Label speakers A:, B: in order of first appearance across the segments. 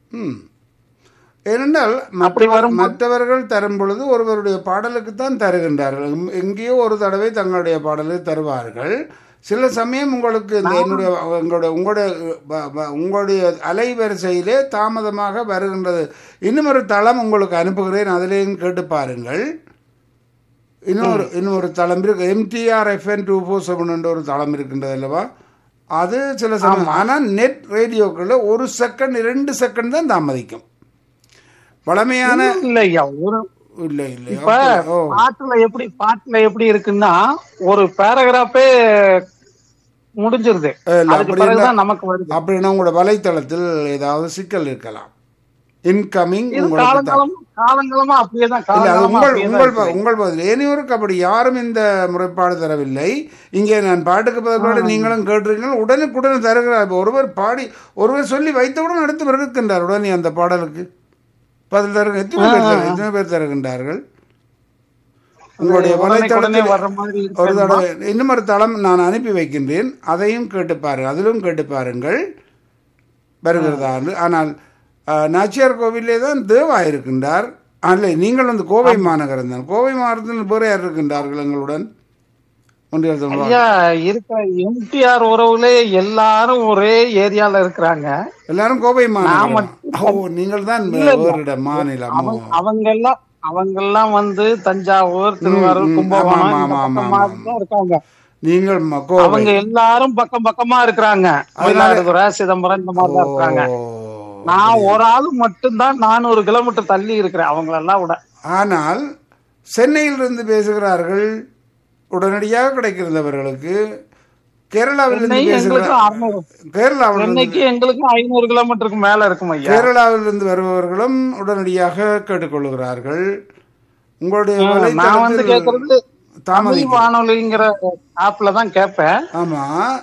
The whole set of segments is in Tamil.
A: ம் ஏனென்றால்
B: அப்படி
A: மற்றவர்
B: வரும்போது-
A: மற்றவர்கள் தரும் பொழுது ஒருவருடைய பாடலுக்கு தான் தருகின்றார்கள் எம்- எங்கேயோ ஒரு தடவை தங்களுடைய பாடலை தருவார்கள் சில சமயம் உங்களுக்கு இந்த என்னுடைய உங்களுடைய உங்களுடைய ப- ப- உங்களுடைய அலைவரிசையிலே தாமதமாக வருகின்றது இன்னும் ஒரு தளம் உங்களுக்கு அனுப்புகிறேன் அதிலேயும் கேட்டு பாருங்கள் இன்னொரு இன்னொரு தளம் இருக்கு MTR FN two four seven என்ற ஒரு தளம் இருக்கின்றது அல்லவா அது சில சமயம் ஆனால் நெட் ரேடியோக்களில் ஒரு செகண்ட் இரண்டு செகண்ட் தான் தாமதிக்கும் பழமையான
B: இல்ல ஐயா ஒரு
A: இல்லை இல்லை
B: இப்ப
A: அப்படி- ஓ
B: பாட்டுல எப்படி பாட்டுல எப்படி இருக்குன்னா ஒரு பேராகிராஃபே முடிஞ்சிருது
A: இல்ல,
B: அதுக்கு
A: அப்படி
B: பிறகுதான் நமக்கு வருது
A: அப்படின்னா உங்களோட வலைத்தளத்தில் ஏதாவது சிக்கல் இருக்கலாம் இன்கமிங்
B: இது
A: உங்களுக்கு தான்
B: காலங்காலம் காலங்காலமா அப்படியே தான்
A: இல்ல அது
B: காலங்காலமா
A: உங்கள்
B: அப்படியே தான்
A: உங்கள்
B: இருக்கு.
A: ப- உங்கள் பதில் ஏனையோருக்கு அப்படி யாரும் இந்த முறைப்பாடு தரவில்லை இங்கே நான் பாட்டுக்கு பதிலாக நீங்களும் கேட்டிருக்கீங்க உடனுக்குடன் தருகிறார் இப்ப ஒருவர் பாடி ஒருவர் சொல்லி வைத்தவுடன் அடுத்து இருக்கின்றார் உடனே அந்த பாடலுக்கு பதில் தருக எத்தனை பேர் தரு- எத்தனை பேர் தருகின்றார்கள் உங்களுடைய
B: உடனே உடனே
A: வலைத்தளத்தில்
B: வர்ற மாதிரி
A: ஒரு
B: இருக்கு
A: தடவை இன்னும் ஒரு தளம் நான் அனுப்பி வைக்கின்றேன் அதையும் கேட்டு பாருங்கள் அதிலும் கேட்டு பாருங்கள் வருகிறதா என்று. ஆனால் அஹ், நாச்சியார் கோவிலே தான் தேவா இருக்கின்றார் அல்ல நீங்கள் வந்து கோவை மாநகரம் தான் கோவை மாவட்டத்தில் வேறு யார் இருக்கின்றார்கள் எங்களுடன் ஒன்றியல் தமிழ்
B: ஐயா இருக்க எம்டிஆர் உறவுலே எல்லாரும் ஒரே ஏரியால இருக்கிறாங்க
A: எல்லாரும் கோவை மாநகரம்
B: மட்டும்
A: ஓ நீங்கள் தான் வேறிட மாநிலம் ஓ.
B: அவங்க எல்லாம் அவங்க எல்லாம் வந்து தஞ்சாவூர்
A: ம்,
B: திருவாரூர்
A: ம்.
B: கும்பகோணம்
A: ஆமா,
B: இந்த
A: ஆமா,
B: பக்கமா
A: ஆமா,
B: தான் இருக்காங்க
A: நீங்கள் ம- கோவை
B: அவங்க எல்லாரும் பக்கம் பக்கமா இருக்கிறாங்க மயிலாடுதுறை சிதம்பரம் இந்த மாதிரி தான் இருக்கிறாங்க
A: ஓ.
B: நான் ஒரு ஆள் மட்டும்தான் நானூறு கிலோமீட்டர் தள்ளி இருக்கிறேன் அவங்களெல்லாம் விட
A: ஆனால் சென்னையிலிருந்து பேசுகிறார்கள் உடனடியாக கிடைக்கிறவர்களுக்கு கேரளாவிலிருந்து
B: சென்னை எங்களுக்கு
A: பேசுகிறார்
B: அறுநூறு
A: கேரளாவிலிருந்து
B: சென்னைக்கு எங்களுக்கு ஐநூறு கிலோமீட்டருக்கு மேல இருக்கும் ஐயா
A: கேரளாவிலிருந்து வருபவர்களும் உடனடியாக கேட்டுக்கொள்கிறார்கள் உங்களுடைய
B: நான் வந்து
A: வலைத்தளத்தில்
B: கேக்குறது
A: தாமதி
B: தமிழ் வானொலிங்கிற ஆப்ல தான் கேட்பேன்
A: ஆமா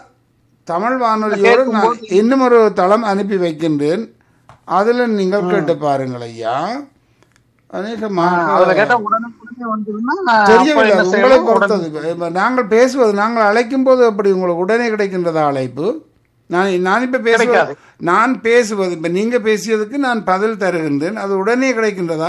A: தமிழ் வானொலியோடு நான் இன்னும் ஒரு தளம் அனுப்பி வைக்கின்றேன் அதில் நீங்கள் கேட்டு பாருங்கள் ஐயா
B: அதுல
A: அநேகமாக
B: கேட்டா உடனே உடனே வந்துருன்னா அப்ப
A: தெரியவில்லை
B: என்ன
A: உங்களை
B: செய்யணும்?
A: பொறுத்தது இப்ப- இப்ப நாங்கள் பேசுவது நாங்கள் அழைக்கும் போது அப்படி உங்களுக்கு உடனே கிடைக்கின்றதா அழைப்பு நான் நான் இப்ப பேசுவது
B: கிடைக்காது.
A: நான் பேசுவது இப்ப நீங்க பேசியதுக்கு நான் பதில் தருகின்றேன் அது உடனே கிடைக்கின்றதா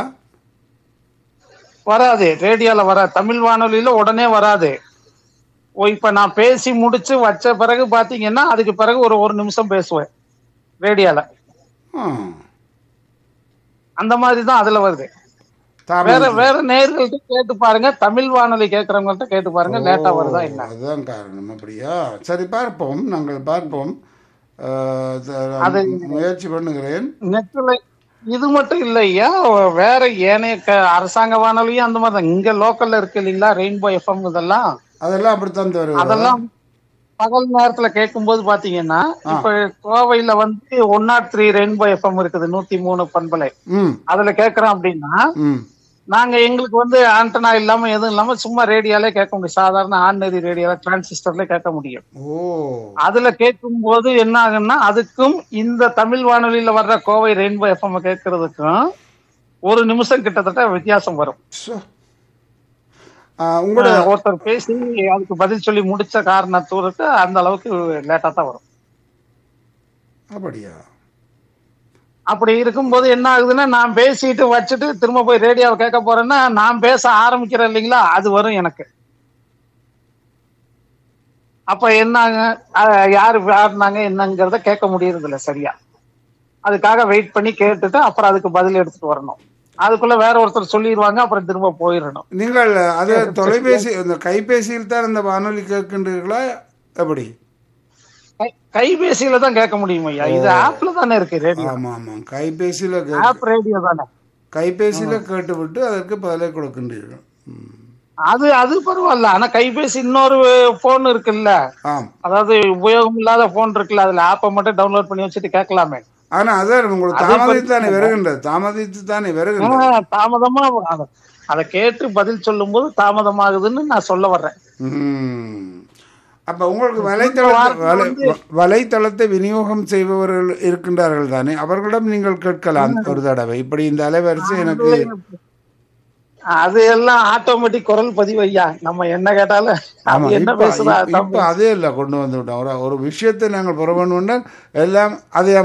B: வராது ரேடியோல வராது தமிழ் வானொலியில உடனே வராது ஓ இப்ப நான் பேசி முடிச்சு வச்ச பிறகு பாத்தீங்கன்னா அதுக்கு பிறகு ஒரு ஒரு நிமிஷம் பேசுவேன் ரேடியோல
A: ஆ.
B: அந்த மாதிரி தான் அதுல வருது
A: தாமதம்.
B: வேற வேற நேர்கள்ட்ட கேட்டு பாருங்க தமிழ் வானொலி கேட்கறவங்கள்ட்ட கேட்டு பாருங்க லேட்டா வருதா என்ன
A: அதுதான் காரணம் அப்படியா சரி பார்ப்போம் நாங்கள் பார்ப்போம் ஆ, த-
B: அது-
A: முயற்சி பண்ணுகிறேன்
B: நெட்ல இது மட்டும் இல்ல ஐயா வேற ஏனைய க- அரசாங்க வானொலியும் அந்த மாதிரி தான் இங்க லோக்கல்ல இருக்கு இல்லைங்களா ரெயின்போ எஃப்எம் இதெல்லாம்
A: அதெல்லாம் அப்படித்தான் தருவது
B: அதெல்லாம் பகல் நேரத்துல கேட்கும்போது பாத்தீங்கன்னா இப்ப கோவையில வந்து one nought three rainbow FM இருக்குது நூத்தி மூணு பண்பலை
A: ம்
B: அதுல கேக்குறோம் அப்படின்னா
A: ம்
B: நாங்க எங்களுக்கு வந்து ஆண்டனா இல்லாம எதுவும் இல்லாம சும்மா ரேடியோலே கேட்க முடியும் சாதாரண ஆர்டினரி ரேடியோல டிரான்சிஸ்டர்ல கேட்க முடியும்
A: ஓ
B: அதுல கேட்கும் போது என்ன ஆகுன்னா அதுக்கும் இந்த தமிழ் வானொலியில வர்ற கோவை ரெயின்போ எஃப்எம் கேட்கறதுக்கும் ஒரு நிமிஷம் கிட்டத்தட்ட வித்தியாசம் வரும்
A: சோ. ஆ, உங்களோட
B: அஹ் ஒருத்தர் பேசி அதுக்கு பதில் சொல்லி முடிச்ச காரணத்தூருக்கு அந்த அளவுக்கு லேட்டா தான் வரும்
A: அப்படியா
B: அப்படி இருக்கும்போது என்ன ஆகுதுன்னா நான் பேசிட்டு வச்சுட்டு திரும்ப போய் ரேடியோவை கேட்க போறேன்னா நான் பேச ஆரம்பிக்கிறேன் இல்லைங்களா அது வரும் எனக்கு அப்ப என்ன ஆகும்? அஹ் யாரு ஆடினாங்க என்னங்கிறத கேட்க முடியறது இல்ல சரியா அதுக்காக வெயிட் பண்ணி கேட்டுட்டு அப்புறம் அதுக்கு பதில் எடுத்துட்டு வரணும் அதுக்குள்ள வேற ஒருத்தர் சொல்லிடுவாங்க அப்புறம் திரும்ப போயிடணும்
A: நீங்கள் அது தொலைபேசி இந்த கைபேசியில் தான் இந்த வானொலி கேட்கின்றீர்களா எப்படி
B: கை- கைபேசியில தான் கேட்க முடியும் ஐயா இது ஆப்ல தானே இருக்கு ரேடியோ
A: ஆமா ஆமா கைபேசியில கே-
B: ஆப் ரேடியோ தானே
A: கைபேசியில கேட்டுவிட்டு அதற்கு பதிலை கொடுக்கின்றீர்கள் ம்.
B: அது அது பரவாயில்ல ஆனா கைபேசி இன்னொரு போன் இருக்குல்ல
A: ஆம்
B: அதாவது உபயோகம் இல்லாத போன் இருக்குல்ல அதுல ஆப்பை மட்டும் டவுன்லோட் பண்ணி வச்சுட்டு கேட்கலாமே
A: ஆனா அதான் உங்களுக்கு தாமதித்து தானே வருகின்றது தாமதித்து தானே வருகின்றது
B: ஆஹ் தாமதமா அத- அதை கேட்டு பதில் சொல்லும் போது தாமதமாகுதுன்னு நான் சொல்ல வர்றேன்
A: ம். அப்ப உங்களுக்கு வலைத்தளத்தை வலை- வ- வலைத்தளத்தை விநியோகம் செய்பவர்கள் இருக்கின்றார்கள் தானே அவர்களிடம் நீங்கள் கேட்கலாம் ஒரு தடவை இப்படி இந்த அலைவரிசை எனக்கு
B: அது எல்லாம் ஆட்டோமேட்டிக் குரல் பதிவு ஐயா நம்ம என்ன கேட்டாலும்
A: ஆமா
B: அது என்ன
A: இப்ப
B: பேசுதா
A: இப்ப அதே இல்ல கொண்டு வந்து விட்டோம் ஒரு- ஒரு விஷயத்தை நாங்கள் புற பண்ணுவோம்னா எல்லாம் அதை